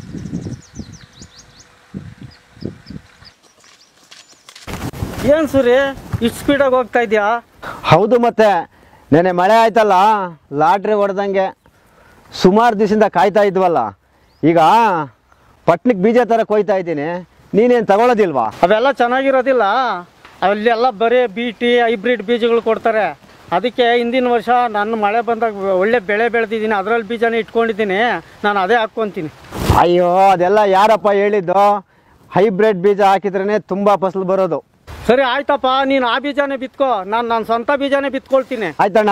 ಏನು ಸೂರಿ ಇಷ್ಟು ಸ್ಪೀಡಾಗಿ ಹೋಗ್ತಾ ಇದೆಯಾ ಹೌದು ಮತ್ತೆ ನೆನೆ ಮಳೆ ಆಯ್ತಲ್ಲ ಲಾಟ್ರಿ ಹೊಡೆದಂಗೆ ಸುಮಾರು ದಿವಸದಿಂದ ಕಾಯ್ತಾ ಇದ್ವಲ್ಲ ಈಗ ಪಟ್ನಕ್ಕೆ ಬೀಜ ಥರ ಕೊಯ್ತಾ ಇದ್ದೀನಿ ನೀನೇನು ತಗೊಳ್ಳೋದಿಲ್ವಾ ಅವೆಲ್ಲ ಚೆನ್ನಾಗಿರೋದಿಲ್ಲ ಅಲ್ಲೆಲ್ಲ ಬರೀ ಬಿ ಟಿ ಹೈಬ್ರಿಡ್ ಬೀಜಗಳು ಕೊಡ್ತಾರೆ ಅದಕ್ಕೆ ಹಿಂದಿನ ವರ್ಷ ನಾನು ಮಳೆ ಬಂದಾಗ ಒಳ್ಳೆ ಬೆಳೆ ಬೆಳೆದಿದ್ದೀನಿ ಅದರಲ್ಲಿ ಬೀಜನೇ ಇಟ್ಕೊಂಡಿದ್ದೀನಿ ನಾನು ಅದೇ ಹಾಕ್ಕೊತೀನಿ ಅಯ್ಯೋ ಅದೆಲ್ಲ ಯಾರಪ್ಪ ಹೇಳಿದ್ದು ಹೈಬ್ರಿಡ್ ಬೀಜ ಹಾಕಿದ್ರೇ ತುಂಬ ಫಸಲು ಬರೋದು ಸರಿ ಆಯ್ತಪ್ಪ ನೀನು ಆ ಬೀಜನೇ ಬಿತ್ಕೋ ನಾನು ನನ್ನ ಸ್ವಂತ ಬೀಜನೇ ಬಿತ್ಕೊಳ್ತೀನಿ ಆಯ್ತಣ್ಣ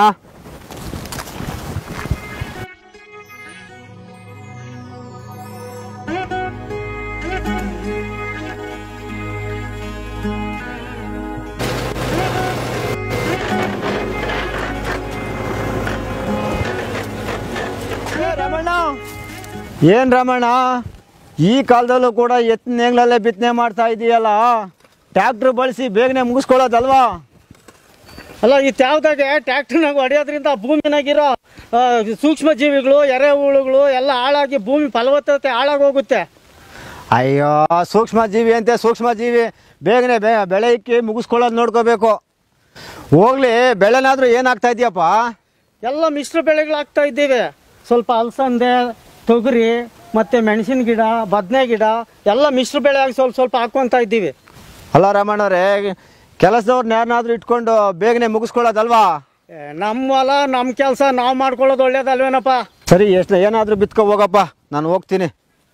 ಏನ್ ರಮಣ ಈ ಕಾಲದಲ್ಲೂ ಕೂಡ ಎತ್ತಿನ ನೇಗ್ಲಲ್ಲೇ ಬಿತ್ತನೆ ಮಾಡ್ತಾ ಇದೀಯಲ್ಲ ಟ್ಯಾಕ್ಟ್ರ್ ಬಳಸಿ ಬೇಗನೆ ಮುಗಿಸ್ಕೊಳ್ಳೋದಲ್ವಾ ಅಲ್ಲ ಈ ತ್ಯಾವ್ದಾಗೆ ಟ್ಯಾಕ್ಟರ್ನಾಗ ಹೊಡೆಯೋದ್ರಿಂದ ಭೂಮಿನಾಗಿರೋ ಆ, ಸೂಕ್ಷ್ಮ ಜೀವಿಗಳು ಎರೆಹುಳುಗಳು ಎಲ್ಲ ಹಾಳಾಗಿ ಭೂಮಿ ಫಲವತ್ತತೆ ಹಾಳಾಗೋಗುತ್ತೆ ಅಯ್ಯೋ ಸೂಕ್ಷ್ಮ ಜೀವಿ ಅಂತೆ ಸೂಕ್ಷ್ಮ ಜೀವಿ ಬೇಗನೆ ಬೆ ಬೆಳೆ ಇಕ್ಕಿ ಮುಗಿಸ್ಕೊಳ್ಳೋದು ನೋಡ್ಕೋಬೇಕು ಹೋಗ್ಲಿ ಬೆಳೆನಾದ್ರೂ ಏನಾಗ್ತಾ ಇದೆಯಪ್ಪ ಎಲ್ಲ ಮಿಶ್ರ ಬೆಳೆಗಳಾಗ್ತಾ ಇದ್ದೀವಿ ಸ್ವಲ್ಪ ಅಲಸಂದೆ ತೊಗರಿ ಮತ್ತು ಮೆಣಸಿನ ಗಿಡ ಬದನೆ ಗಿಡ ಎಲ್ಲ ಮಿಶ್ರ ಬೆಳೆ ಆಗಿ ಸ್ವಲ್ಪ ಸ್ವಲ್ಪ ಹಾಕ್ಕೊಂತ ಇದ್ದೀವಿ ಅಲ್ಲ ರಮಣ್ಣವ್ರೆ ಕೆಲಸದವ್ರನ್ನ ಯಾರನ್ನಾದ್ರೂ ಇಟ್ಕೊಂಡು ಬೇಗನೆ ಮುಗಿಸ್ಕೊಳ್ಳೋದಲ್ವಾ ಏ, ನಮ್ಮ ಹೊಲ ನಮ್ಮ ಕೆಲಸ ನಾವು ಮಾಡ್ಕೊಳ್ಳೋದು ಒಳ್ಳೇದಲ್ವೇನಪ್ಪ ಸರಿ ಎಷ್ಟು ಏನಾದರೂ ಬಿತ್ಕೊ ಹೋಗಪ್ಪ ನಾನು ಹೋಗ್ತೀನಿ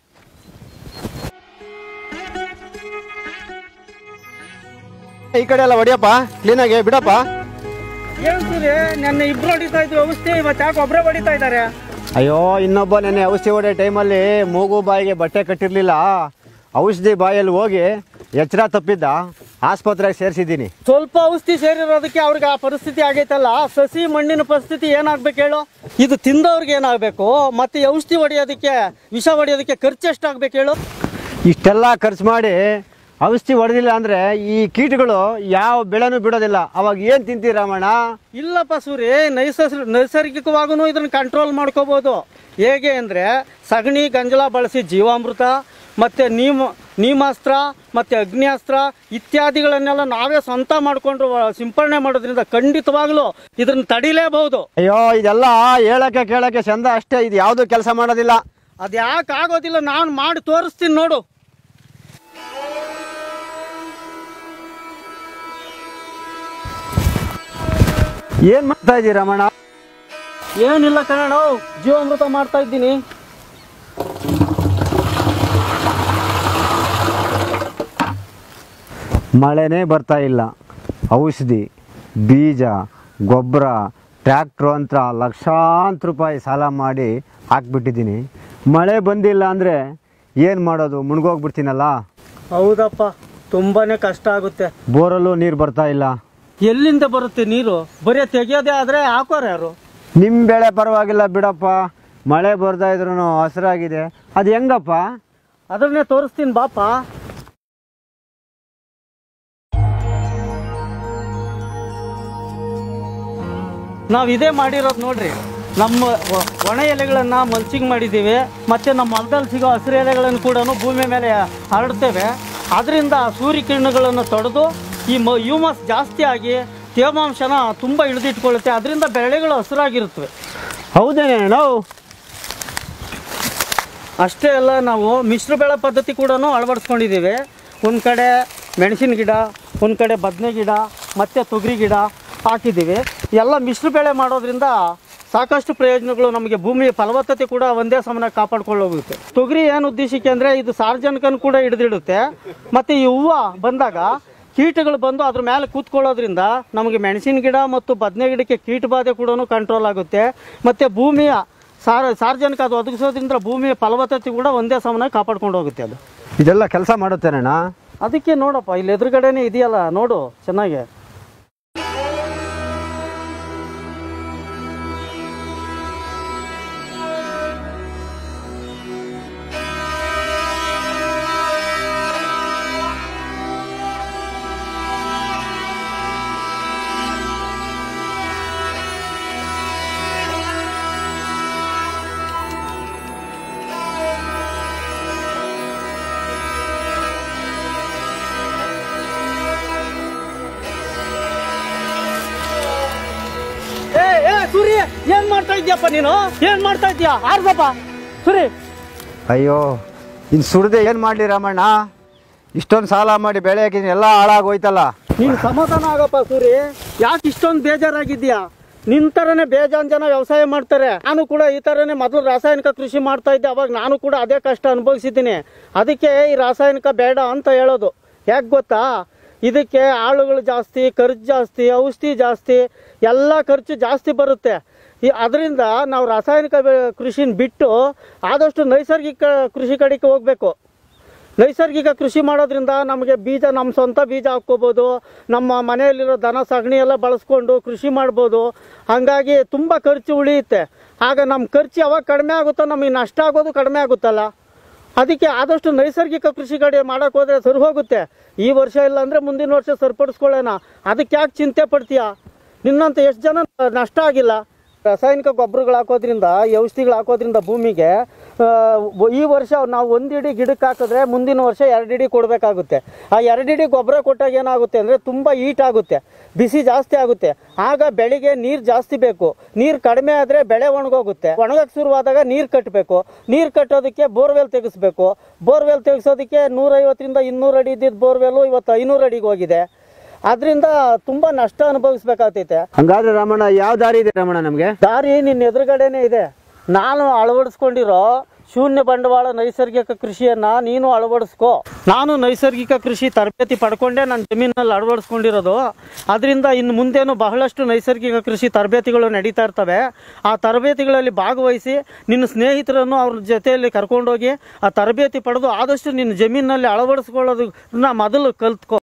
ಈ ಕಡೆ ಎಲ್ಲ ಹೊಡಿಯಪ್ಪ ಕ್ಲೀನಾಗಿ ಬಿಡಪ್ಪ ಹೇಳ್ತೀರಿ ನನ್ನ ಇಬ್ರು ಹೊಡಿತಾ ಇದ್ರು ಔಷಧಿ ಇವತ್ತು ಯಾಕೆ ಒಬ್ಬರೇ ಹೊಡಿತಾ ಇದ್ದಾರೆ ಅಯ್ಯೋ ಇನ್ನೊಬ್ಬ ನೆನ್ನೆ ಔಷಧಿ ಹೊಡೆಯೋ ಟೈಮಲ್ಲಿ ಮೂಗು ಬಾಯಿಗೆ ಬಟ್ಟೆ ಕಟ್ಟಿರಲಿಲ್ಲ ಔಷಧಿ ಬಾಯಲ್ಲಿ ಹೋಗಿ ಎಚ್ಚರ ತಪ್ಪಿದ್ದ ಆಸ್ಪತ್ರೆಗೆ ಸೇರಿಸಿದ್ದೀನಿ ಸ್ವಲ್ಪ ಔಷಧಿ ಸೇರಿರೋದಕ್ಕೆ ಅವ್ರಿಗೆ ಆ ಪರಿಸ್ಥಿತಿ ಆಗೈತಲ್ಲ ಸಸಿ ಮಣ್ಣಿನ ಪರಿಸ್ಥಿತಿ ಏನಾಗ್ಬೇಕು ಹೇಳು ಇದು ತಿಂದವ್ರಿಗೆ ಏನಾಗಬೇಕು ಮತ್ತೆ ಈ ಔಷಧಿ ಹೊಡೆಯೋದಕ್ಕೆ ವಿಷ ಹೊಡೆಯೋದಕ್ಕೆ ಖರ್ಚು ಎಷ್ಟಾಗ್ಬೇಕು ಹೇಳು ಇಷ್ಟೆಲ್ಲ ಖರ್ಚು ಮಾಡಿ ಔಷಧಿ ಹೊಡೆದಿಲ್ಲ ಅಂದರೆ ಈ ಕೀಟಗಳು ಯಾವ ಬೆಳೆನೂ ಬಿಡೋದಿಲ್ಲ ಅವಾಗ ಏನು ತಿಂತೀವಿ ರಾಮಣ್ಣ ಇಲ್ಲಪ್ಪ ಸೂರಿ ನೈಸರ್ಗ ನೈಸರ್ಗಿಕವಾಗೂ ಇದನ್ನು ಕಂಟ್ರೋಲ್ ಮಾಡ್ಕೋಬೋದು ಹೇಗೆ ಅಂದರೆ ಸಗಣಿ ಗಂಜಲ ಬಳಸಿ ಜೀವಾಮೃತ ಮತ್ತು ನೀಮ ನೀಮಾಸ್ತ್ರ ಮತ್ತು ಅಗ್ನಿಯಾಸ್ತ್ರ ಇತ್ಯಾದಿಗಳನ್ನೆಲ್ಲ ನಾವೇ ಸ್ವಂತ ಮಾಡಿಕೊಂಡು ಸಿಂಪರಣೆ ಮಾಡೋದ್ರಿಂದ ಖಂಡಿತವಾಗ್ಲೂ ಇದನ್ನು ತಡಿಲೇಬಹುದು ಅಯ್ಯೋ ಇದೆಲ್ಲ ಹೇಳಕ್ಕೆ ಕೇಳಕ್ಕೆ ಚಂದ ಅಷ್ಟೇ ಇದು ಯಾವುದು ಕೆಲಸ ಮಾಡೋದಿಲ್ಲ ಅದು ಯಾಕೆ ಆಗೋದಿಲ್ಲ ನಾನು ಮಾಡಿ ತೋರಿಸ್ತೀನಿ ನೋಡು ಏನು ಮಾಡ್ತಾ ಇದ್ದೀವಿ ರಮಣ ಏನಿಲ್ಲ ಕಣ ಜೀವಾಮೃತ ಮಾಡ್ತಾ ಇದ್ದೀನಿ ಮಳೆನೇ ಬರ್ತಾ ಇಲ್ಲ ಔಷಧಿ ಬೀಜ ಗೊಬ್ಬರ ಟ್ರ್ಯಾಕ್ಟ್ರು ಅಂತ ಲಕ್ಷಾಂತರ ರೂಪಾಯಿ ಸಾಲ ಮಾಡಿ ಹಾಕ್ಬಿಟ್ಟಿದ್ದೀನಿ ಮಳೆ ಬಂದಿಲ್ಲ ಅಂದರೆ ಏನು ಮಾಡೋದು ಮುಳುಗೋಗ್ಬಿಡ್ತೀನಲ್ಲ ಹೌದಪ್ಪ ತುಂಬಾನೇ ಕಷ್ಟ ಆಗುತ್ತೆ ಬೋರಲ್ಲೂ ನೀರು ಬರ್ತಾ ಇಲ್ಲ ಎಲ್ಲಿಂದ ಬರುತ್ತೆ ನೀರು ಬರೀ ತೆಗಿಯೋದೇ ಆದ್ರೆ ಹಾಕೋರು ಯಾರು ನಿಮ್ಮ ಬೆಳೆ ಪರವಾಗಿಲ್ಲ ಬಿಡಪ್ಪ ಮಳೆ ಬರ್ತಾ ಇದ್ರೂ ಹಸಿರಾಗಿದೆ ಅದು ಹೆಂಗಪ್ಪ ಅದನ್ನೇ ತೋರಿಸ್ತೀನಿ ಬಾಪ ನಾವು ಇದೇ ಮಾಡಿರೋದು ನೋಡ್ರಿ ನಮ್ಮ ಒ- ಒಣ ಎಲೆಗಳನ್ನು ಮಲ್ಚಿಂಗ್ ಮಾಡಿದ್ದೀವಿ ಮತ್ತು ನಮ್ಮ ಹೊಲದಲ್ಲಿ ಸಿಗೋ ಹಸಿರು ಎಲೆಗಳನ್ನು ಕೂಡ ಭೂಮಿ ಮೇಲೆ ಹರಡ್ತೇವೆ ಅದರಿಂದ ಸೂರ್ಯಕಿರಣಗಳನ್ನು ತಡೆದು ಈ ಮ ಹ್ಯೂಮಸ್ ಜಾಸ್ತಿ ಆಗಿ ತೇವಾಂಶನ ತುಂಬ ಹಿಡಿದಿಟ್ಕೊಳ್ಳುತ್ತೆ ಅದರಿಂದ ಬೆಳೆಗಳು ಹಸಿರಾಗಿರುತ್ತವೆ ಹೌದೇನೆ ನಾವು ಅಷ್ಟೇ ಅಲ್ಲ ನಾವು ಮಿಶ್ರ ಬೆಳೆ ಪದ್ಧತಿ ಕೂಡ ಅಳವಡಿಸ್ಕೊಂಡಿದ್ದೀವಿ ಒಂದು ಕಡೆ ಮೆಣಸಿನ ಗಿಡ ಒಂದು ಕಡೆ ಬದನೆ ಗಿಡ ಮತ್ತು ತೊಗರಿ ಗಿಡ ಹಾಕಿದ್ದೀವಿ ಎಲ್ಲ ಮಿಶ್ರ ಬೆಳೆ ಮಾಡೋದ್ರಿಂದ ಸಾಕಷ್ಟು ಪ್ರಯೋಜನಗಳು ನಮಗೆ ಭೂಮಿಯ ಫಲವತ್ತತೆ ಕೂಡ ಒಂದೇ ಸಮನ ಕಾಪಾಡ್ಕೊಳ್ಳೋಗುತ್ತೆ ತೊಗರಿ ಏನು ಉದ್ದೇಶಕ್ಕೆ ಅಂದರೆ ಇದು ಸಾರ್ವಜನಿಕನ ಕೂಡ ಹಿಡಿದಿಡುತ್ತೆ ಮತ್ತು ಈ ಹೂವು ಬಂದಾಗ ಕೀಟಗಳು ಬಂದು ಅದ್ರ ಮೇಲೆ ಕೂತ್ಕೊಳ್ಳೋದ್ರಿಂದ ನಮಗೆ ಮೆಣಸಿನ ಗಿಡ ಮತ್ತು ಬದನೆ ಗಿಡಕ್ಕೆ ಕೀಟ ಬಾಧೆ ಕೂಡ ಕಂಟ್ರೋಲ್ ಆಗುತ್ತೆ ಮತ್ತು ಭೂಮಿಯ ಸಾರ ಸಾರ್ವಜನಿಕ ಅದು ಒದಗಿಸೋದ್ರಿಂದ ಭೂಮಿಯ ಫಲವತ್ತತೆ ಕೂಡ ಒಂದೇ ಸಮನ ಕಾಪಾಡ್ಕೊಂಡು ಹೋಗುತ್ತೆ ಅದು ಇದೆಲ್ಲ ಕೆಲಸ ಮಾಡುತ್ತೇನಣ್ಣ ಅದಕ್ಕೆ ನೋಡಪ್ಪ ಇಲ್ಲಿ ಎದುರುಗಡೆನೇ ಇದೆಯಲ್ಲ ನೋಡು ಚೆನ್ನಾಗಿ ಮಾಡ್ತಾ ಇದ್ಯಪ್ಪ ನೀನು ಏನ್ ಮಾಡ್ತಾ ಇದ್ಯಾ ಆರ್ದಪ್ಪ ಸರಿ ಅಯ್ಯೋ ಇನ್ನು ಸುಡದೆ ಏನು ಮಾಡಲಿ ರಾಮಣ್ಣ ಇಷ್ಟೊಂದು ಸಾಲ ಮಾಡಿ ಬೆಳೆ ಹಾಕಿದ್ದೀನಿ ಎಲ್ಲ ಹಾಳಾಗೋಯ್ತಲ್ಲ ನೀನು ಸಮಾಧಾನ ಆಗಪ್ಪ ಸೂರಿ ಯಾಕೆ ಇಷ್ಟೊಂದು ಬೇಜಾರಾಗಿದ್ಯಾ ನಿನ್ ಥರನೇ ಬೇಜಾನ್ ಜನ ವ್ಯವಸಾಯ ಮಾಡ್ತಾರೆ ನಾನು ಕೂಡ ಈ ಥರನೇ ಮೊದಲು ರಾಸಾಯನಿಕ ಕೃಷಿ ಮಾಡ್ತಾ ಇದ್ದೆ ಅವಾಗ ನಾನು ಕೂಡ ಅದೇ ಕಷ್ಟ ಅನುಭವಿಸಿದ್ದೀನಿ ಅದಕ್ಕೆ ಈ ರಾಸಾಯನಿಕ ಬೇಡ ಅಂತ ಹೇಳೋದು ಯಾಕೆ ಗೊತ್ತಾ ಇದಕ್ಕೆ ಆಳುಗಳು ಜಾಸ್ತಿ ಖರ್ಚು ಜಾಸ್ತಿ ಔಷಧಿ ಜಾಸ್ತಿ ಎಲ್ಲ ಖರ್ಚು ಜಾಸ್ತಿ ಬರುತ್ತೆ ಈ ಅದರಿಂದ ನಾವು ರಾಸಾಯನಿಕ ಬೆ- ಕೃಷಿನ ಬಿಟ್ಟು ಆದಷ್ಟು ನೈಸರ್ಗಿಕ ಕೃಷಿ ಕಡೆಗೆ ಹೋಗಬೇಕು ನೈಸರ್ಗಿಕ ಕೃಷಿ ಮಾಡೋದ್ರಿಂದ ನಮಗೆ ಬೀಜ ನಮ್ಮ ಸ್ವಂತ ಬೀಜ ಹಾಕ್ಕೋಬೋದು ನಮ್ಮ ಮನೆಯಲ್ಲಿರೋ ದನ ಸಗಣಿ ಎಲ್ಲ ಬಳಸ್ಕೊಂಡು ಕೃಷಿ ಮಾಡ್ಬೋದು ಹಾಗಾಗಿ ತುಂಬ ಖರ್ಚು ಉಳಿಯುತ್ತೆ ಆಗ ನಮ್ಮ ಖರ್ಚು ಯಾವಾಗ ಕಡಿಮೆ ಆಗುತ್ತೋ ನಮಗೆ ನಷ್ಟ ಆಗೋದು ಕಡಿಮೆ ಆಗುತ್ತಲ್ಲ ಅದಕ್ಕೆ ಆದಷ್ಟು ನೈಸರ್ಗಿಕ ಕೃಷಿ ಕಡೆ ಮಾಡೋಕೆ ಹೋದರೆ ಸರಿ ಹೋಗುತ್ತೆ ಈ ವರ್ಷ ಇಲ್ಲ ಅಂದರೆ ಮುಂದಿನ ವರ್ಷ ಸರಿಪಡಿಸ್ಕೊಳ್ಳೋಣ ಅದಕ್ಕೆ ಯಾಕೆ ಚಿಂತೆ ಪಡ್ತೀಯಾ ನಿನ್ನಂತ ಎಷ್ಟು ಜನ ನಷ್ಟ ಆಗಿಲ್ಲ ರಾಸಾಯನಿಕ ಗೊಬ್ಬರಗಳು ಹಾಕೋದ್ರಿಂದ ಈ ಔಷಧಿಗಳು ಹಾಕೋದ್ರಿಂದ ಭೂಮಿಗೆ ಆ, ಈ ವರ್ಷ ನಾವು ಒಂದು ಇಡಿ ಗಿಡಕ್ಕೆ ಹಾಕಿದ್ರೆ ಮುಂದಿನ ವರ್ಷ ಎರಡು ಇಡಿ ಕೊಡಬೇಕಾಗುತ್ತೆ ಆ ಎರಡು ಇಡಿ ಗೊಬ್ಬರ ಕೊಟ್ಟಾಗ ಏನಾಗುತ್ತೆ ಅಂದರೆ ತುಂಬ ಈಟ್ ಆಗುತ್ತೆ ಬಿಸಿ ಜಾಸ್ತಿ ಆಗುತ್ತೆ ಆಗ ಬೆಳೆಗೆ ನೀರು ಜಾಸ್ತಿ ಬೇಕು ನೀರು ಕಡಿಮೆ ಆದರೆ ಬೆಳೆ ಒಣಗೋಗುತ್ತೆ ಒಣಗಕ್ಕೆ ಶುರುವಾದಾಗ ನೀರು ಕಟ್ಟಬೇಕು ನೀರು ಕಟ್ಟೋದಕ್ಕೆ ಬೋರ್ವೆಲ್ ತೆಗೆಸ್ಬೇಕು ಬೋರ್ವೆಲ್ ತೆಗೆಸೋದಕ್ಕೆ ನೂರೈವತ್ತರಿಂದ ಇನ್ನೂರು ಅಡಿ ಇದ್ದಿದ್ದು ಬೋರ್ವೆಲ್ಲು ಇವತ್ತು ಐನೂರು ಅಡಿಗೆ ಹೋಗಿದೆ ಅದರಿಂದ ತುಂಬ ನಷ್ಟ ಅನುಭವಿಸ್ಬೇಕಾಗ್ತೈತೆ ಹಂಗಾದ್ರೆ ರಾಮಣ್ಣ ಯಾವ ದಾರಿ ಇದೆ ರಾಮಣ್ಣ ನಮಗೆ ದಾರಿ ನಿನ್ನ ಎದುರುಗಡೆನೆ ಇದೆ ನಾನು ಅಳವಡಿಸ್ಕೊಂಡಿರೋ ಶೂನ್ಯ ಬಂಡವಾಳ ನೈಸರ್ಗಿಕ ಕೃಷಿಯನ್ನ ನೀನು ಅಳವಡಿಸ್ಕೋ ನಾನು ನೈಸರ್ಗಿಕ ಕೃಷಿ ತರಬೇತಿ ಪಡ್ಕೊಂಡೇ ನನ್ನ ಜಮೀನಲ್ಲಿ ಅಳವಡಿಸ್ಕೊಂಡಿರೋದು ಅದರಿಂದ ಇನ್ನು ಮುಂದೇನು ಬಹಳಷ್ಟು ನೈಸರ್ಗಿಕ ಕೃಷಿ ತರಬೇತಿಗಳು ನಡೀತಾ ಇರ್ತವೆ ಆ ತರಬೇತಿಗಳಲ್ಲಿ ಭಾಗವಹಿಸಿ ನಿನ್ನ ಸ್ನೇಹಿತರನ್ನು ಅವ್ರ ಜೊತೆಯಲ್ಲಿ ಕರ್ಕೊಂಡೋಗಿ ಆ ತರಬೇತಿ ಪಡೆದು ಆದಷ್ಟು ನಿನ್ನ ಜಮೀನಿನಲ್ಲಿ ಅಳವಡಿಸ್ಕೊಳ್ಳೋದನ್ನ ಮೊದಲು ಕಲ್ತ್ಕೋ